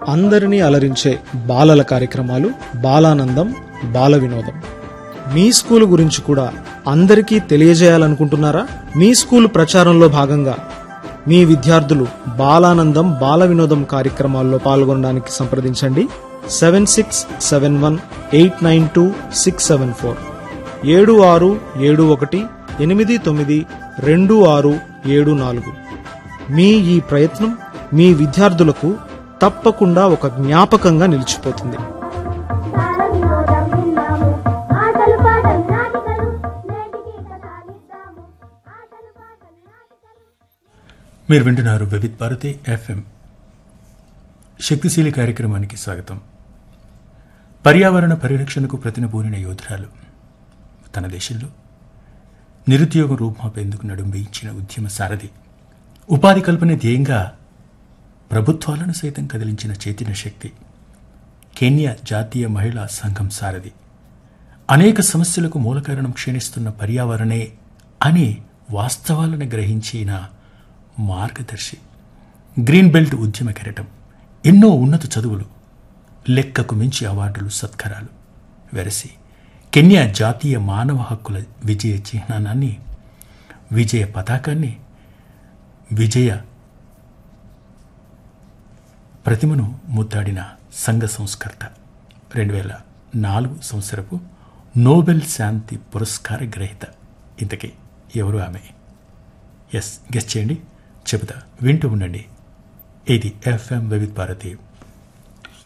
అందరినీ అలరించే బాలల కార్యక్రమాలు బాలానందం బాల వినోదం మీ స్కూల్ గురించి కూడా అందరికీ తెలియజేయాలనుకుంటున్నారా మీ స్కూల్ ప్రచారంలో భాగంగా మీ విద్యార్థులు బాలానందం బాల వినోదం కార్యక్రమాల్లో పాల్గొనడానికి సంప్రదించండి seven six seven one eight nine two six seven four ఏడు ఆరు ఏడు ఒకటి ఎనిమిది తొమ్మిది రెండు ఆరు ఏడు నాలుగు మీ ఈ ప్రయత్నం మీ విద్యార్థులకు తప్పకుండా ఒక జ్ఞాపకంగా నిలిచిపోతుంది బాలవినోదం విన్నాము ఆటలు పాటలు నాటికలు నేటికి కథాలిద్దాము ఆటలు పాటలు నాటికలు మీరు వింటున్నారు వివిధ్ భారతి ఎఫ్ఎం శక్తిశీలి కార్యక్రమానికి స్వాగతం పర్యావరణ పరిరక్షణకు ప్రతినబూనిన యోధురాలు తన దేశంలో నిరుద్యోగ రూపుమాపేందుకు నడుం వేయించిన ఉద్యమ సారథి ఉపాధి కల్పన ధ్యేయంగా ప్రభుత్వాలను సైతం కదిలించిన చైతన్య శక్తి కెన్యా జాతీయ మహిళా సంఘం సారథి అనేక సమస్యలకు మూల కారణం క్షీణిస్తున్న పర్యావరణే అనే వాస్తవాలను గ్రహించిన మార్గదర్శి గ్రీన్ బెల్ట్ ఉద్యమ కెరటం ఎన్నో ఉన్నత చదువులు లెక్కకు మించి అవార్డులు సత్కరాలు వెరసి కెన్యా జాతీయ మానవ హక్కుల విజయ చిహ్నాన్ని విజయ పతాకాన్ని విజయ ప్రతిమను ముద్దాడిన సంఘ సంస్కర్త రెండు వేల నాలుగు సంవత్సరపు నోబెల్ శాంతి పురస్కార గ్రహీత ఇంతకీ ఎవరు ఆమె ఎస్ గెస్ట్ చేయండి చెబుతా వింటూ ఉండండి ఇది ఎఫ్ఎం వివిధ్ భారతి